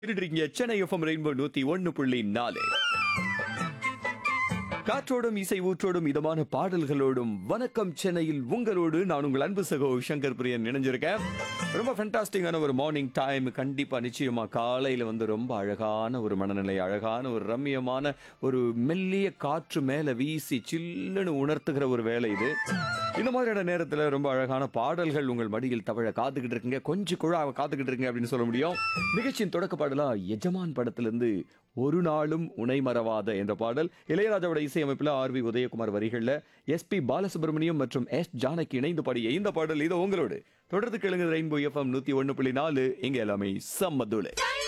இருக்கீங்க Chennai FM rainbow நூத்தி ஒன்னு புள்ளி நாலு காற்றோடும் இசை ஊற்றோடும் இதமான பாடல்களோடும் வணக்கம் சென்னையில் உங்களோடு நான் உங்கள் அன்பு சகோ சங்கர் பிரியன் இணைஞ்சிருக்கேன் ரொம்ப ஃபென்டாஸ்டிங்கான ஒரு மார்னிங் டைம் கண்டிப்பா நிச்சயமா காலையில வந்து ரொம்ப அழகான ஒரு மனநிலை அழகான ஒரு ரம்மியமான ஒரு மெல்லிய காற்று மேல வீசி சில்லுன்னு உணர்த்துகிற ஒரு வேலை இது இந்த மாதிரியான நேரத்துல ரொம்ப அழகான பாடல்கள் உங்கள் மடியில் தவழ காத்துக்கிட்டு இருக்குங்க கொஞ்சம் குழா காத்துக்கிட்டு இருக்குங்க அப்படின்னு சொல்ல முடியும் நிகழ்ச்சியின் தொடக்க பாடலா எஜமான் படத்திலிருந்து ஒரு நாளும் உனை மறவாத என்ற பாடல் இளையராஜாவோட இசையமைப்பில் ஆர் வி உதயகுமார் வரிகளில் எஸ் பி பாலசுப்ரமணியம் மற்றும் எஸ் ஜானகி இணைந்து பாடிய இந்த பாடல் இது உங்களோடு தொடர்ந்து கேளுங்க ரெயின்போ எஃப்எம் நூத்தி ஒன்னு புள்ளி நாலு இங்க எல்லாமே சம்மதுளை